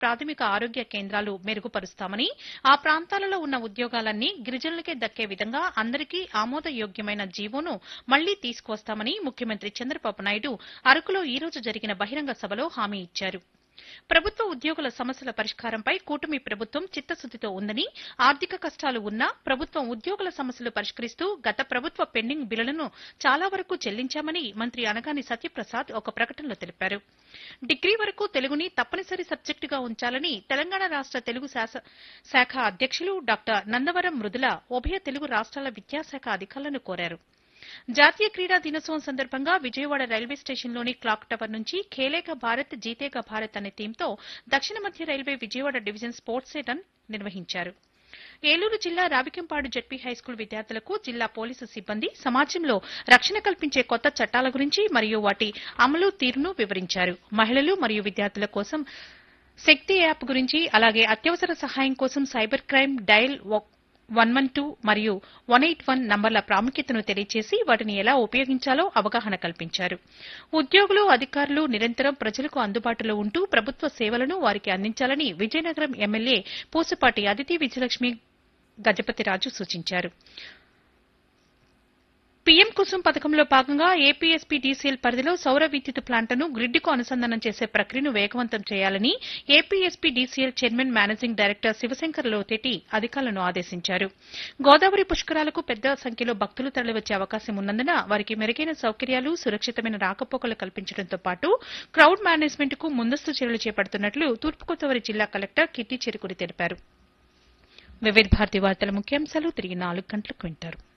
ప్రాథమిక ఆరోగ్య కేంద్రాలు మెరుగుపరుస్తామని ఆ ప్రాంతాలలో ఉన్న ఉద్యోగాలన్నీ గిరిజనులకే దక్కే విధంగా అందరికీ ఆమోదయోగ్యమైన జీవోను మళ్లీ తీసుకువస్తామని ముఖ్యమంత్రి చంద్రబాబు నాయుడు అరకులో ఈ రోజు జరిగిన బహిరంగ సభలో హామీ ఇచ్చారు ప్రభుత్వ ఉద్యోగుల సమస్యల పరిష్కారంపై కూటమి ప్రభుత్వం చిత్తశుద్దితో ఉందని ఆర్థిక కష్టాలు ఉన్నా ప్రభుత్వం ఉద్యోగుల సమస్యలు పరిష్కరిస్తూ గత ప్రభుత్వ పెండింగ్ బిల్లులను చాలా వరకు చెల్లించామని మంత్రి అనగాని సత్యప్రసాద్ ఒక ప్రకటనలో తెలిపారు డిగ్రీ వరకు తెలుగుని తప్పనిసరి సబ్జెక్టుగా ఉంచాలని తెలంగాణ రాష్ట తెలుగు శాస- శాఖ అధ్యక్షులు డాక్టర్ నందవరం మృదుల ఉభయ తెలుగు రాష్ట్రాల విద్యాశాఖ అధికారులను కోరారు జాతీయ క్రీడా దినోత్సవం సందర్భంగా విజయవాడ రైల్వే స్టేషన్లోని క్లాక్ టవర్ నుంచి ఖేలేక భారత్ జీతేగా భారత్ అనే థీమ్తో దక్షిణ మధ్య railway Vijayawada division sports run నిర్వహించారు ఏలూరు జిల్లా రావికంపాడు జడ్పీ హైస్కూల్ విద్యార్థులకు జిల్లా పోలీసు సిబ్బంది సమాజంలో రక్షణ కల్పించే కొత్త చట్టాల గురించి మరియు వాటి అమలు తీరును వివరించారు మహిళలు మరియు విద్యార్థుల కోసం శక్తి యాప్ గురించి అలాగే అత్యవసర సహాయం కోసం cyber crime dial one one two మరియు వన్ ఎయిట్ వన్ నంబర్ల ప్రాముఖ్యతను తెలియజేసి వాటిని ఎలా ఉపయోగించాలో అవగాహన కల్పించారు ఉద్యోగులు అధికారులు నిరంతరం ప్రజలకు అందుబాటులో ఉంటూ ప్రభుత్వ సేవలను వారికి అందించాలని విజయనగరం ఎమ్మెల్యే పూసపాటి అదితి విజయలక్ష్మి గజపతిరాజు సూచించారు పీఎం కుసుమ్ పథకంలో భాగంగా ఏపీఎస్పీ డీసీఎల్ పరిధిలో సౌర విద్యుత్ ప్లాంట్ను గ్రిడ్కు అనుసంధానం చేసే ప్రక్రియను వేగవంతం చేయాలని APSPDCL chairman managing director Shivashankar Loteti అధికారులను ఆదేశించారు గోదావరి పుష్కరాలకు పెద్ద సంఖ్యలో భక్తులు తరలివచ్చే అవకాశం ఉన్నందున వారికి మెరుగైన సౌకర్యాలు సురక్షితమైన రాకపోకలు కల్పించడంతో పాటు క్రౌడ్ మేనేజ్మెంట్ కు ముందస్తు చర్యలు చేపడుతున్నట్లు తూర్పుగోదావరి జిల్లా కలెక్టర్ కిట్టి చెరుకుడి తెలిపారు వివిధ భారతి వార్తల ముఖ్యాంశాలు తిరిగి నాలుగు గంటలకు వింటారు